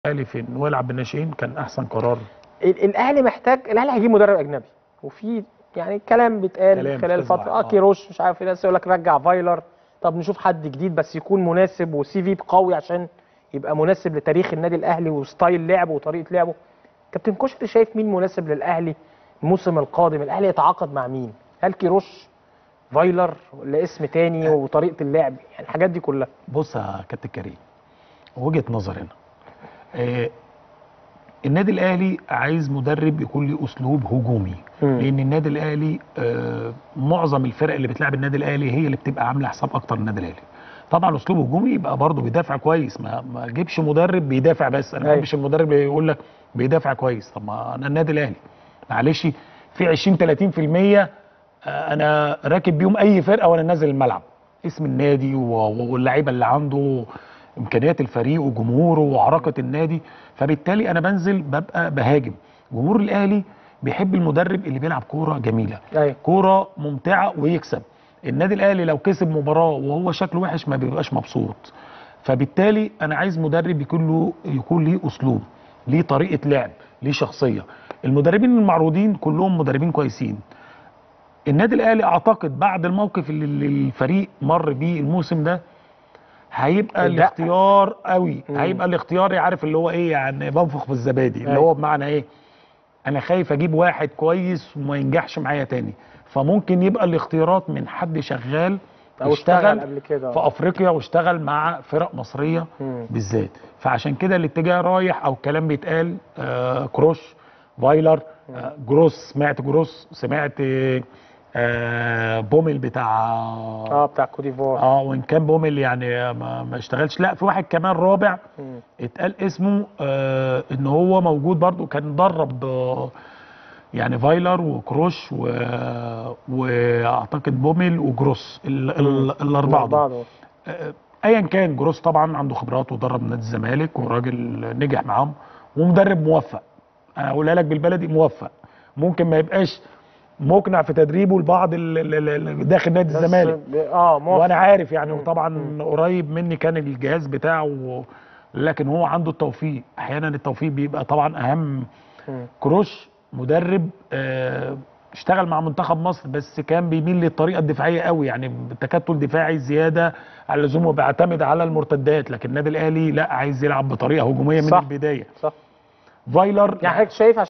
الاهلي فين ويلعب بالناشئين كان احسن قرار ال- الاهلي محتاج الاهلي هيجيب مدرب اجنبي وفي يعني كلام بيتقال كلام خلال بتسمع، فتره اه آه. كيروش مش عارف في ناس يقول لك رجع فايلر طب نشوف حد جديد بس يكون مناسب وسي في قوي عشان يبقى مناسب لتاريخ النادي الاهلي وستايل لعبه وطريقه لعبه كابتن كشري شايف مين مناسب للاهلي الموسم القادم الاهلي يتعاقد مع مين هل كيروش فايلر ولا اسم تاني وطريقه اللعب يعني الحاجات دي كلها بص يا كابتن كريم وجهه نظر هنا آه النادي الاهلي عايز مدرب يكون له اسلوب هجومي مم. لان النادي الاهلي آه معظم الفرق اللي بتلعب النادي الاهلي هي اللي بتبقى عامله حساب اكتر النادي الاهلي طبعا اسلوب هجومي يبقى برضه بيدافع كويس ما ما اجيبش مدرب بيدافع بس انا ما أيوة. بحبش المدرب اللي يقول لك بيدافع كويس طب ما انا النادي الاهلي معلش في 20 30% آه، انا راكب بيهم اي فرقه وانا نازل الملعب اسم النادي و- و- واللعيبه اللي عنده امكانيات الفريق وجمهوره وعراقه النادي فبالتالي انا بنزل ببقى بهاجم جمهور الاهلي بيحب المدرب اللي بيلعب كوره جميله ايوه كوره ممتعه ويكسب النادي الاهلي لو كسب مباراه وهو شكله وحش ما بيبقاش مبسوط فبالتالي انا عايز مدرب يكون له يكون ليه اسلوب ليه طريقه لعب ليه شخصيه المدربين المعروضين كلهم مدربين كويسين النادي الاهلي اعتقد بعد الموقف اللي اللي الفريق مر بيه الموسم ده هيبقى لا. الاختيار قوي مم. هيبقى الاختيار عارف اللي هو ايه يعني بنفخ في الزبادي اللي أيوة. هو بمعنى ايه انا خايف اجيب واحد كويس وما ينجحش معايا تاني فممكن يبقى الاختيارات من حد شغال او اشتغل اشتغل قبل كده في افريقيا واشتغل مع فرق مصريه مم. بالذات فعشان كده الاتجاه رايح او الكلام بيتقال آه كروش فايلر آه جروس سمعت جروس سمعت آه آه بومل بتاع اه بتاع كوت ديفوار اه وان كان بومل يعني ما, ما اشتغلش لا في واحد كمان رابع مم. اتقال اسمه آه ان هو موجود برضو كان درب آه يعني فايلر وكروش و... واعتقد بومل وجروس ال... ال... الاربعه دول بعض آه، ايا كان جروس طبعا عنده خبرات ودرب نادي الزمالك وراجل نجح معاهم ومدرب موفق انا اقولها لك بالبلدي موفق ممكن ما يبقاش مقنع في تدريبه لبعض ال- ال- ال- داخل نادي بس الزمالك ب- اه موافق وانا عارف يعني مم. وطبعا قريب مني كان الجهاز بتاعه و- لكن هو عنده التوفيق احيانا التوفيق بيبقى طبعا اهم مم. كروش مدرب آه، اشتغل مع منتخب مصر بس كان بيميل للطريقه الدفاعيه قوي يعني تكتل دفاعي زياده على اللزوم وبيعتمد على المرتدات لكن النادي الاهلي لا عايز يلعب بطريقه هجوميه من صح. البدايه صح فايلر يعني حضرتك شايف